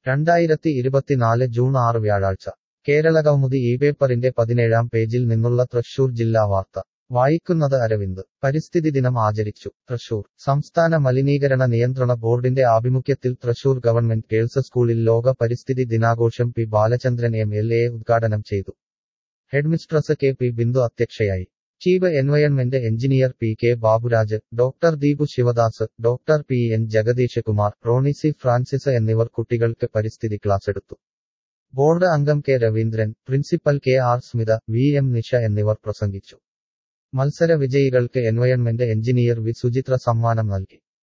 രണ്ടായിരത്തി ഇരുപത്തിനാല് ജൂൺ ആറ് വ്യാഴാഴ്ച കേരളകൗമുദി ഈ പേപ്പറിന്റെ പതിനേഴാം പേജിൽ നിന്നുള്ള തൃശൂർ ജില്ലാ വാർത്ത വായിക്കുന്നത് അരവിന്ദ് പരിസ്ഥിതി ദിനം ആചരിച്ചു തൃശൂർ സംസ്ഥാന മലിനീകരണ നിയന്ത്രണ ബോർഡിന്റെ ആഭിമുഖ്യത്തിൽ തൃശൂർ ഗവൺമെന്റ് ഗേൾസ് സ്കൂളിൽ ലോക പരിസ്ഥിതി ദിനാഘോഷം P Balachandran M L A ഉദ്ഘാടനം ചെയ്തു ഹെഡ്മിസ്ട്രസ് കെ പി ബിന്ദു അധ്യക്ഷയായി chief environment engineer P K Baburaj doctor Deepu Sivadas doctor P N Jagadish Kumar Rony C Francis എന്നിവർ കുട്ടികൾക്ക് പരിസ്ഥിതി ക്ലാസ് എടുത്തു ബോർഡ് അംഗം K Raveendran principal K R Smitha V M Nisha എന്നിവർ പ്രസംഗിച്ചു മത്സര വിജയികൾക്ക് എൻവയൺമെന്റ് എഞ്ചിനീയർ വി സുചിത്ര സമ്മാനം നൽകി